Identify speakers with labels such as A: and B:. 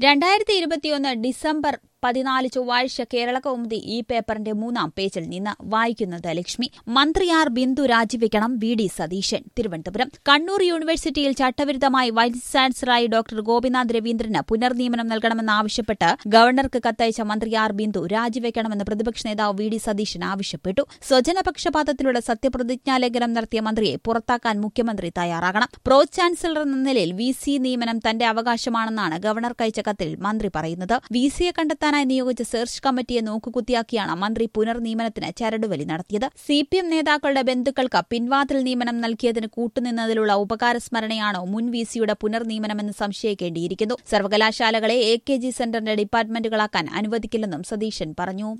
A: രണ്ടായിരത്തി ഇരുപത്തിയൊന്ന് ഡിസംബർ പതിനാല് ചൊവ്വാഴ്ച കേരള കൗമുദി ഈ പേപ്പറിന്റെ മൂന്നാം പേജിൽ നിന്ന് വായിക്കുന്നത് ലക്ഷ്മി മന്ത്രി ആർ ബിന്ദു രാജിവെക്കണം വി ഡി സതീശൻ തിരുവനന്തപുരം കണ്ണൂർ യൂണിവേഴ്സിറ്റിയിൽ ചട്ടവിരുദ്ധമായി വൈസ് ചാൻസലറായി ഡോക്ടർ ഗോപിനാഥ് രവീന്ദ്രന് പുനർനിയമനം നൽകണമെന്നാവശ്യപ്പെട്ട് ഗവർണർക്ക് കത്തയച്ച മന്ത്രി ആർ ബിന്ദു രാജിവെക്കണമെന്ന് പ്രതിപക്ഷ നേതാവ് വി ഡി സതീശൻ ആവശ്യപ്പെട്ടു സ്വജനപക്ഷപാതത്തിലൂടെ സത്യപ്രതിജ്ഞാലംഘനം നടത്തിയ മന്ത്രിയെ പുറത്താക്കാൻ മുഖ്യമന്ത്രി തയ്യാറാകണം പ്രോ ചാൻസലർ എന്ന നിലയിൽ വി സി നിയമനം തന്റെ അവകാശമാണെന്നാണ് ഗവർണർക്ക് അയച്ച കത്തിൽ മന്ത്രി പറയുന്നത് വി സിയെ കണ്ടെത്താൻ നടത്താനായി നിയോഗിച്ച സെർച്ച് കമ്മിറ്റിയെ നോക്കുകുത്തിയാക്കിയാണ് മന്ത്രി പുനർനിയമനത്തിന് ചരടുവലി നടത്തിയത് സി പി എം നേതാക്കളുടെ ബന്ധുക്കൾക്ക് പിൻവാതിൽ നിയമനം നൽകിയതിന് കൂട്ടുനിന്നതിലുള്ള ഉപകാരസ്മരണയാണോ മുൻ വി സിയുടെ പുനർനിയമനമെന്ന് സംശയിക്കേണ്ടിയിരിക്കുന്നു സർവകലാശാലകളെ എ കെ ജി സെന്ററിന്റെ ഡിപ്പാർട്ട്മെന്റുകളാക്കാൻ അനുവദിക്കില്ലെന്നും സതീശൻ പറഞ്ഞു